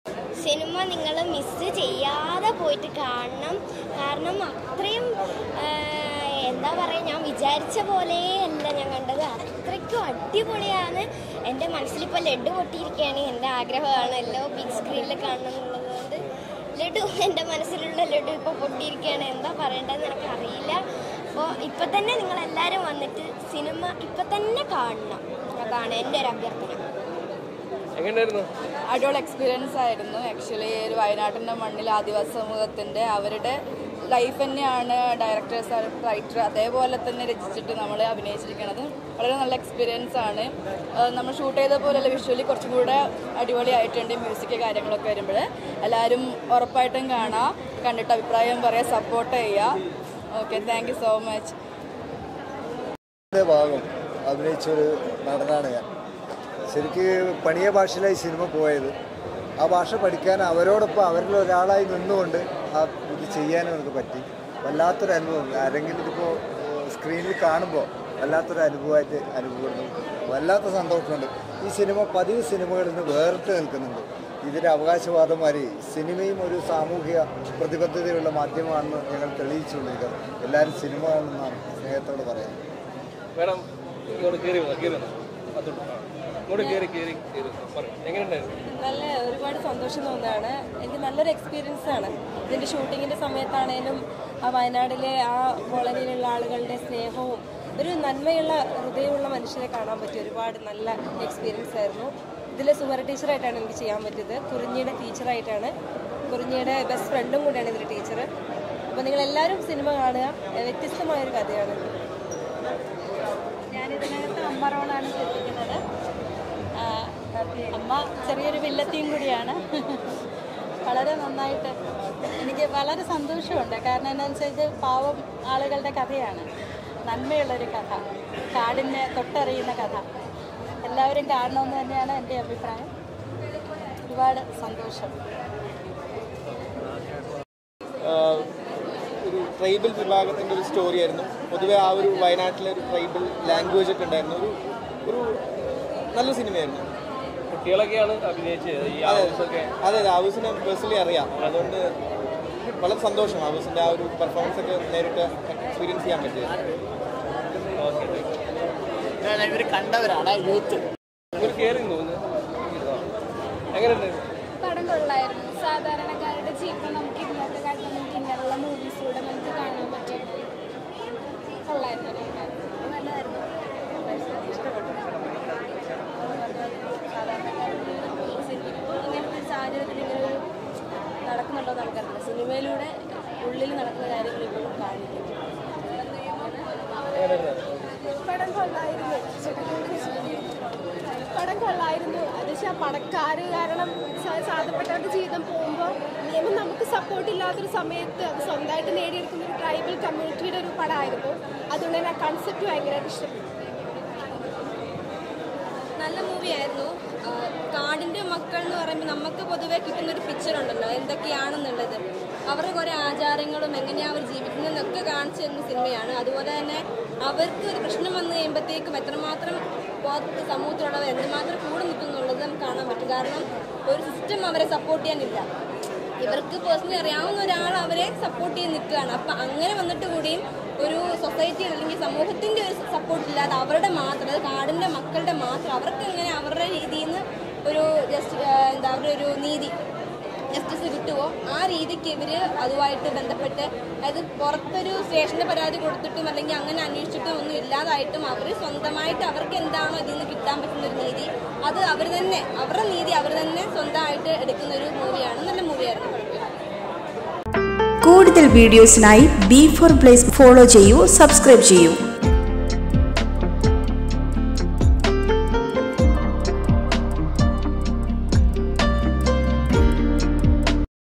Cinema നിങ്ങൾ miss ചെയ്യാതെ പോയിട്ട് കാണണം കാരണം അത്രയും ആ, എന്താ പറയുക ഞാൻ വിചാരിച്ച പോലെ അല്ല ഞാൻ കണ്ടത് അത്രയ്ക്കും അടിപൊളിയാണ് എൻ്റെ മനസ്സിലിപ്പോൾ ലഡു പൊട്ടിയിരിക്കുകയാണ് എൻ്റെ ആഗ്രഹമാണല്ലോ ബിഗ് സ്ക്രീനിൽ കാണണം എന്നുള്ളതുകൊണ്ട് ലഡു എൻ്റെ മനസ്സിലുള്ള ലഡു ഇപ്പോൾ പൊട്ടിയിരിക്കുകയാണ് എന്താ പറയേണ്ടതെന്ന് എനിക്കറിയില്ല അപ്പോൾ ഇപ്പം തന്നെ നിങ്ങൾ എല്ലാവരും വന്നിട്ട് സിനിമ ഇപ്പം തന്നെ കാണണം അതാണ് എൻ്റെ ഒരു അഭ്യർത്ഥന എങ്ങനെയായിരുന്നു അടിപൊളി എക്സ്പീരിയൻസ് ആയിരുന്നു ആക്ച്വലി ഒരു വയനാട്ടിൻ്റെ മണ്ണിൽ ആദിവാസി സമൂഹത്തിൻ്റെ അവരുടെ ലൈഫ് തന്നെയാണ് ഡയറക്ടേഴ്സ് റൈറ്റർ അതേപോലെ തന്നെ രചിച്ചിട്ട് നമ്മൾ അഭിനയിച്ചിരിക്കുന്നത് വളരെ നല്ല എക്സ്പീരിയൻസ് ആണ് ഏഹ് നമ്മൾ ഷൂട്ട് ചെയ്ത പോലെയല്ല വിഷ്വലി കുറച്ചും കൂടെ അടിപൊളിയായിട്ടുണ്ട് മ്യൂസിക് കാര്യങ്ങളൊക്കെ വരുമ്പോൾ എല്ലാവരും ഉറപ്പായിട്ടും കാണാം കണ്ടിട്ട് അഭിപ്രായം പറയാം സപ്പോർട്ട് ചെയ്യുക okay thank you so much ഇതിന്റെ ഭാഗം അഭിനയിച്ചൊരു നടനാണ് ഞാൻ ശരിക്ക് പണിയ ഭാഷയിലായി സിനിമ പോയത് ആ ഭാഷ പഠിക്കാൻ അവരോടൊപ്പം അവരിൽ ഒരാളായി നിന്നുകൊണ്ട് ആ ഇത് ചെയ്യാനും എനിക്ക് പറ്റി വല്ലാത്തൊരു അനുഭവം ആരെങ്കിലും ഇതിപ്പോൾ സ്ക്രീനിൽ കാണുമ്പോൾ വല്ലാത്തൊരു അനുഭവമായിട്ട് അനുഭവപ്പെടുന്നു വല്ലാത്ത സന്തോഷമുണ്ട് ഈ സിനിമ പതിവ് സിനിമകളിൽ നിന്ന് വേറിട്ട് നിൽക്കുന്നുണ്ട് ഇതിൻ്റെ അവകാശവാദന്മാർ സിനിമയും ഒരു സാമൂഹിക പ്രതിബദ്ധതയുള്ള മാധ്യമമാണെന്ന് ഞങ്ങൾ തെളിയിച്ചുകൊണ്ടിരിക്കുന്നത് എല്ലാവരും സിനിമ കാണുന്നതാണ് സ്നേഹത്തോട് പറയാം മേഡം ഇങ്ങോട്ട് കയറി വന്നോ കയറി വന്നോ അതോട്ട് ആ. ഇങ്ങോട്ട് കയറി കയറി കയറി വന്നോ. പറയൂ എങ്ങനെയുണ്ടായിരുന്നു നല്ല ഒരുപാട് സന്തോഷം തോന്നുകയാണ് എനിക്ക് നല്ലൊരു എക്സ്പീരിയൻസ് ആണ് ഇതിൻ്റെ ഷൂട്ടിങ്ങിൻ്റെ സമയത്താണേലും ആ വയനാട്ടിലെ ആ കോളനിയിലുള്ള ആളുകളുടെ സ്നേഹവും ഒരു നന്മയുള്ള ഹൃദയമുള്ള മനുഷ്യരെ കാണാൻ പറ്റിയ ഒരുപാട് നല്ല എക്സ്പീരിയൻസ് ആയിരുന്നു ഇതിൽ സുമര ടീച്ചറായിട്ടാണ് എനിക്ക് ചെയ്യാൻ പറ്റിയത് കുറിഞ്ഞിയുടെ ടീച്ചറായിട്ടാണ് കുറിഞ്ഞിയുടെ ബെസ്റ്റ് ഫ്രണ്ടും കൂടിയാണ് ഇതിൽ ടീച്ചർ അപ്പോൾ നിങ്ങൾ എല്ലാവരും സിനിമ കാണുക വ്യത്യസ്തമായൊരു കഥയാണ് ഞാനിതിനകത്ത് അമ്മ റോളാണ് ശ്രദ്ധിക്കുന്നത് അമ്മ ചെറിയൊരു വില്ലത്തിയും കൂടിയാണ് വളരെ നന്നായിട്ട് എനിക്ക് വളരെ സന്തോഷമുണ്ട് കാരണം എന്താണെന്ന് വെച്ചാൽ ഇത് പാവം ആളുകളുടെ കഥയാണ് നന്മയുള്ളൊരു കഥ കാടിനെ തൊട്ടറിയുന്ന കഥ എല്ലാവരും കാണണമെന്ന് തന്നെയാണ് എൻ്റെ അഭിപ്രായം ഒരുപാട് സന്തോഷം ആഹ് ഒരു ട്രൈബൽ വിഭാഗത്തിൻ്റെ ഒരു സ്റ്റോറി ആയിരുന്നു പൊതുവെ ആ ഒരു വയനാട്ടിലെ ഒരു ട്രൈബൽ ലാംഗ്വേജ് ഒക്കെ ഉണ്ടായിരുന്നു ഒരു ഒരു നല്ല സിനിമയായിരുന്നു കുട്ടികളൊക്കെയാണ് അഭിനയിച്ചത് ഈ ആവശ്യമൊക്കെ അതെ അതെ ആവൂസിനെ പേഴ്സണലി അറിയാം അതുകൊണ്ട് വളരെ സന്തോഷം ആവൂസിൻ്റെ ആ ഒരു പെർഫോമൻസ് ഒക്കെ നേരിട്ട് എക്സ്പീരിയൻസ് ചെയ്യാൻ പറ്റിയത് ഇവർ കണ്ടവരാണ് യൂത്ത് ഇങ്ങോട്ട് കയറി തോന്നുന്നു എങ്ങനെയുണ്ടായിരുന്നു പടം കൊള്ളായിരുന്നു സാധാരണക്കാരുടെ ജീവിതം നമുക്ക് ഇന്നത്തെ കാലത്ത് നമുക്ക് ഇങ്ങനെയുള്ള മൂവീസിലൂടെ നമുക്ക് കാണാൻ പറ്റും കൊള്ളായിരുന്നു നല്ലതായിരുന്നു ഇങ്ങനത്തെ ഒരു സാഹചര്യത്തിൽ ഇങ്ങനെ ഒരു നടക്കുന്നുണ്ടോ എന്ന് നമുക്കറിയില്ല സിനിമയിലൂടെ ഉള്ളിൽ നടക്കുന്ന കാര്യങ്ങൾ ഇപ്പോഴും കാണിക്കും പടം കൊള്ളായിരുന്നു പടം കൊള്ളായിരുന്നു അത് പക്ഷേ ആ പണക്കാർ കാരണം സ- സാധപ്പെട്ടവരുടെ ജീവിതം പോകുമ്പോൾ നിയമം നമുക്ക് സപ്പോർട്ട് ഇല്ലാത്തൊരു സമയത്ത് അത് സ്വന്തമായിട്ട് നേടിയെടുക്കുന്ന ഒരു ട്രൈബൽ കമ്മ്യൂണിറ്റിയുടെ ഒരു പടമായിരുന്നു അതുകൊണ്ട് തന്നെ ആ കൺസെപ്റ്റ് ഭയങ്കരമായിട്ട് ഇഷ്ടപ്പെട്ടു നല്ല മൂവിയായിരുന്നു കാടിൻ്റെ മക്കൾ എന്ന് പറയുമ്പോൾ നമുക്ക് പൊതുവേ കിട്ടുന്ന ഒരു പിക്ചർ ഉണ്ടല്ലോ എന്തൊക്കെയാണെന്നുള്ളത് അവരുടെ കുറേ ആചാരങ്ങളും എങ്ങനെയാണ് അവർ ജീവിക്കുന്നതെന്നൊക്കെ കാണിച്ചു തരുന്ന സിനിമയാണ് അതുപോലെ തന്നെ അവർക്ക് ഒരു പ്രശ്നം വന്നു കഴിയുമ്പോഴത്തേക്കും എത്രമാത്രം പുറത്ത് സമൂഹത്തിലുള്ളവർ എന്തുമാത്രം കൂടെ നിൽക്കുന്നുള്ളത് നമുക്ക് കാണാൻ പറ്റും കാരണം ഒരു സിസ്റ്റം അവരെ സപ്പോർട്ട് ചെയ്യാനില്ല ഇവർക്ക് പേഴ്സണലി അറിയാവുന്ന ഒരാൾ അവരെ സപ്പോർട്ട് ചെയ്ത് നിൽക്കുകയാണ് അപ്പം അങ്ങനെ വന്നിട്ട് കൂടിയും ഒരു സൊസൈറ്റിയുടെ അല്ലെങ്കിൽ സമൂഹത്തിൻ്റെ ഒരു സപ്പോർട്ട് ഇല്ലാതെ അവരുടെ മാത്രം അത് കാടിൻ്റെ മക്കളുടെ മാത്രം അവർക്ക് എങ്ങനെ അവരുടെ രീതിയിൽ നിന്ന് ഒരു ജസ്റ്റ് എന്താ അവരുടെ ഒരു നീതി ജസ്റ്റിസ് കിട്ടുമോ ആ രീതിക്ക് ഇവർ അതുമായിട്ട് ബന്ധപ്പെട്ട് അതായത് പുറത്തൊരു സ്റ്റേഷൻ്റെ പരാതി കൊടുത്തിട്ടും അല്ലെങ്കിൽ അങ്ങനെ അന്വേഷിച്ചിട്ടും ഒന്നും ഇല്ലാതായിട്ടും അവർ സ്വന്തമായിട്ട് അവർക്ക് എന്താണോ ഇതിൽ നിന്ന് കിട്ടാൻ പറ്റുന്ന ഒരു നീതി അത് അവർ തന്നെ അവരുടെ നീതി അവർ തന്നെ സ്വന്തമായിട്ട് എടുക്കുന്ന ഒരു മൂവിയാണ് നല്ല മൂവിയായിരുന്നു കുഴപ്പമില്ല കൂടുതൽ വീഡിയോസിനായി ബി ഫോർ പ്ലേസ് ഫോളോ ചെയ്യൂ സബ്സ്ക്രൈബ് ചെയ്യൂ